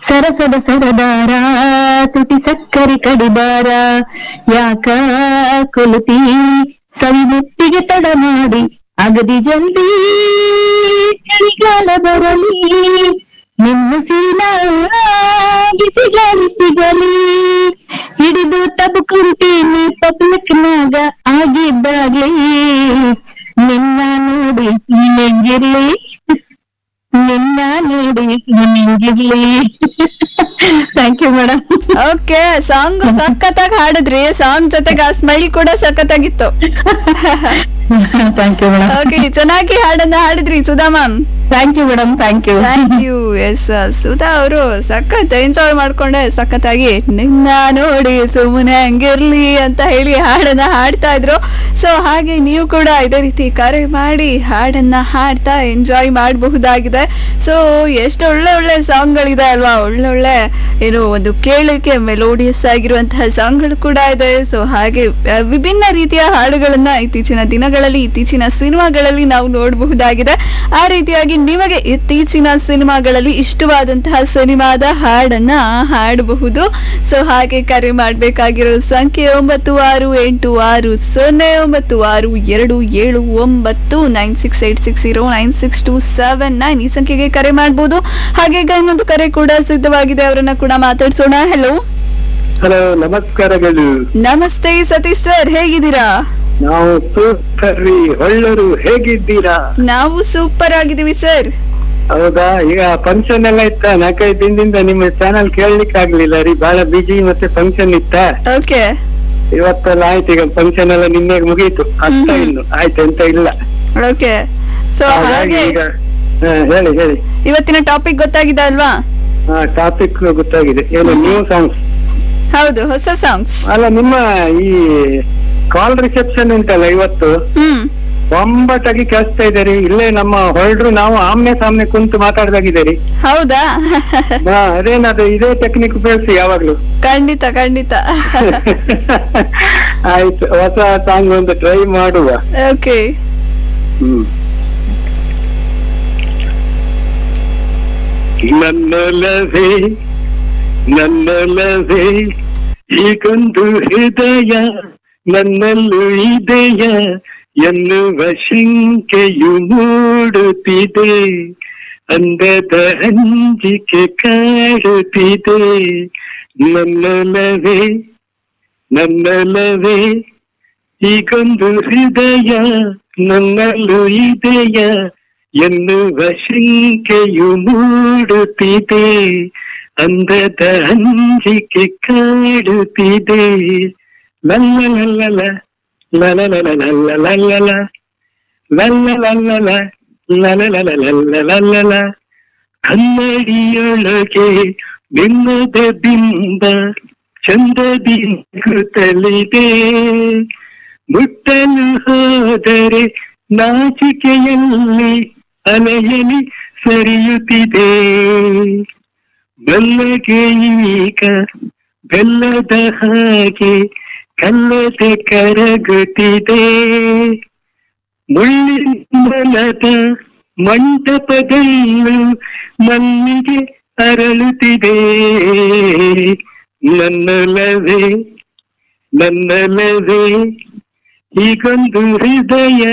ಸರಸದ ಸರದಾರ ತುಟಿ ಸಕ್ಕರೆ ಕಡಿದಾರ ಯಾಕ ಕೊಲುತಿ ಸವಿ ಮುತ್ತಿಗೆ ತಡ ಮಾಡಿ ಅಗದಿ ಜಲ್ದಿ ಚಳಿಗಾಲ ಬರಲಿ ನಿನ್ನ ಸೀನ ಗಿಜಿಗಾಲಿ ಸಿಗಲಿ ಹಿಡಿದು ತಬುಕುಂಟೀನಿ ಪಬ್ಲಿಕ್ನಾಗ ಆಗಿದ್ದಾಗ್ಲಿ ನಿನ್ನ ನೋಡಿ ನಿನಗಿರ್ಲಿ ನಿನ್ನ ನೋಡಿ ನಿನಗಿರ್ಲಿ thank you madam okay song ಸಖತ್ತಾಗಿ ಹಾಡಿದ್ರಿ ಸಾಂಗ್ ಜೊತೆಗೆ ಆ ಸ್ಮೈಲ್ ಕೂಡ ಸಖತ್ತಾಗಿತ್ತು ಥ್ಯಾಂಕ್ ಯು ಮೇಡಮ್ ಓಕೆ ಚೆನ್ನಾಗಿ ಹಾಡನ್ನ ಹಾಡಿದ್ರಿ Sudha ma'am thank you madam thank you thank you yes Sudha ಅವರು ಸಖತ್ ಎಂಜಾಯ್ ಮಾಡ್ಕೊಂಡೆ ಸಖತ್ತಾಗಿ ನಿನ್ನ ನೋಡಿ ಸುಮ್ಮನೆ ಹಂಗಿರ್ಲಿ ಅಂತ ಹೇಳಿ ಹಾಡನ್ನ ಹಾಡ್ತಾ ಇದ್ರು ಸೊ ಹಾಗೆ ನೀವು ಕೂಡ ಇದೇ ರೀತಿ ಕರೆ ಮಾಡಿ ಹಾಡನ್ನ ಹಾಡ್ತಾ ಎಂಜಾಯ್ ಮಾಡಬಹುದಾಗಿದೆ ಸೊ ಎಷ್ಟು ಒಳ್ಳೆ ಒಳ್ಳೆ ಸಾಂಗ್ಗಳಿದೆ ಅಲ್ವಾ ಒಳ್ಳೊಳ್ಳೆ ಏನು ಒಂದು ಕೇಳಕ್ಕೆ ಮೆಲೋಡಿಯಸ್ ಆಗಿರುವಂತಹ ಸಾಂಗ್ಗಳು ಕೂಡ ಇದೆ ಸೊ ಹಾಗೆ ಆ, ವಿಭಿನ್ನ ರೀತಿಯ ಹಾಡುಗಳನ್ನ ಇತ್ತೀಚಿನ ದಿನಗಳಲ್ಲಿ ಇತ್ತೀಚಿನ ಸಿನಿಮಾಗಳಲ್ಲಿ ನಾವು ನೋಡಬಹುದಾಗಿದೆ ಆ ರೀತಿಯಾಗಿ ನಿಮಗೆ ಇತ್ತೀಚಿನ ಸಿನಿಮಾಗಳಲ್ಲಿ ಇಷ್ಟವಾದಂತಹ ಸಿನಿಮಾದ ಹಾಡನ್ನ ಹಾಡಬಹುದು ಸೊ ಹಾಗೆ ಕರೆ ಮಾಡಬೇಕಾಗಿರೋ ಸಂಖ್ಯೆ ಒಂಬತ್ತು ಆರು ಎಂಟು ಆರು ಸೊನ್ನೆ ಒಂಬತ್ತು ಆರು ಎರಡು ಏಳು ಒಂಬತ್ತು nine six eight six zero nine six two seven nine ಈ ಸಂಖ್ಯೆಗೆ ಕರೆ ಮಾಡಬಹುದು ಹಾಗೆ ಈಗ ಇನ್ನೊಂದು ಕರೆ ಕೂಡ ಸಿದ್ಧವಾಗಿದೆ ಅವರನ್ನ ಕೂಡ ಮಾತಾಡ್ಸೋಣ ಹೆಲೋ ಹಲೋ ನಮಸ್ಕಾರಗಳು ನಮಸ್ತೆ ಸತೀಶ್ ಸರ್ ಹೇಗಿದ್ದೀರಾ ನಾವು ಸೂಪರ್ ರೀ ಒಳ್ಳರು ಹೇಗಿದ್ದೀರಾ ನಾವು ಸೂಪರ್ ಆಗಿದ್ದೀವಿ ಸರ್ ಹೌದಾ ಈಗ ಫಂಕ್ಷನ್ ಎಲ್ಲ ಇತ್ತ ನಾಲ್ಕೈದು ದಿನದಿಂದ ನಿಮ್ಮ ಚಾನಲ್ ಕೇಳಲಿಕ್ಕೆ ಆಗ್ಲಿಲ್ಲ ರೀ ಬಹಳ ಬಿಜಿ ಮತ್ತೆ ಫಂಕ್ಷನ್ ಇತ್ತ ಓಕೆ ಇವತ್ತೆಲ್ಲ ಆಯ್ತು ಈಗ ಫಂಕ್ಷನ್ ಎಲ್ಲ ನಿನ್ನೆ ಮುಗೀತು ಅಷ್ಟ ಹ್ಮ್. ಇನ್ನು ಆಯ್ತು ಎಂತ ಇಲ್ಲ ಓಕೆ ಸೊ ಹಾಗಾಗಿ ಹಾಗೆ ಈಗ ಹಾ, ಹೇಳಿ ಹೇಳಿ ಇವತ್ತಿನ ಟಾಪಿಕ್ ಗೊತ್ತಾಗಿದೆ ಅಲ್ವಾ ಟಾಪಿಕ್ ಗೊತ್ತಾಗಿದೆ ಏನು ನ್ಯೂ ಸಾಂಗ್ಸ್ ಹೌದು ಹೊಸ ಸಾಂಗ್ಸ್ ಅಲ್ಲ ನಿಮ್ಮ ಈ ಕಾಲ್ ರಿಸೆಪ್ಷನ್ ಉಂಟಲ್ಲ ಇವತ್ತು ಹ್ಮ್ ಒಂಬತ್ತಾಗಿ ಕೇಳಿಸ್ತಾ ಇದ್ದಾರೆ ಇಲ್ಲೇ ನಮ್ಮ ಹೊರಡ್ರು ನಾವು ಆಮ್ನೆ ಸಾಮ್ನೆ ಕುಂತು ಮಾತಾಡ್ದಾಗಿದ್ದೀರಿ ಹೌದಾ ಹಾ ಅದೇನದು ಇದೇ ಟೆಕ್ನಿಕ್ ಉಪಯೋಗಿಸಿ ಯಾವಾಗ್ಲೂ ಖಂಡಿತ ಖಂಡಿತ ಆಯ್ತು ಹೊಸ ಸಾಂಗ್ ಒಂದು ಟ್ರೈ ಮಾಡುವ ಓಕೆ ಹ್ಮ್ ನನ್ನೊಲವೇ ನನ್ನೊಲವೇ ಹೀಗೊಂದು ಹೃದಯ ನನ್ನಲ್ಲೂ ಇದೆಯ ಎನ್ನುವ ಶಂಕೆಯು ಮೂಡುತ್ತಿದೆ ಅಂದದ ಹಂಜಿಕೆ ಕಾಡುತ್ತಿದೆ ನನ್ನೊಲವೇ ನನ್ನೊಲವೇ ಈಗೊಂದು ಹೃದಯ ನನ್ನಲ್ಲೂ ಇದೆಯ ಎನ್ನುವ ಶಂಕೆಯು ಮೂಡುತ್ತಿದೆ ಅಂದದ ಹಂಜಿಕೆ ಕಾಡುತ್ತಿದೆ ಲಲ್ಲ ಲಲ್ಲ ಲಲ ಲಲ ಲಲ್ಲ ಲಲ್ಲ ಲಲ್ಲ ಲಲ್ಲ ಲಲ ಲಲ ಕನ್ನಡಿಯೊಳಗೆ ಬಿನ್ನದ ಬಿಂಬ ಚಂದದಿ ಗುತ್ತಲಿದೆ ಮುಟ್ಟಲು ಹೋದರೆ ನಾಚಿಕೆಯಲ್ಲಿ ಅಲೆಯಲಿ ಸರಿಯುತ್ತಿದೆ ಬೆಲ್ಲಗೆ ಈಗ ಬೆಲ್ಲದ ಹಾಗೆ ಕಲ್ಲದೆ ಕರಗುತ್ತಿದೆ ಮುಳ್ಳಿನ ಮಂಟಪದಲ್ಲೂ ಮಲ್ಲಿಗೆ ಅರಳುತ್ತಿದೆ ನನ್ನಲವೇ ನನ್ನಲವೇ ಹೀಗೊಂದು ಹೃದಯ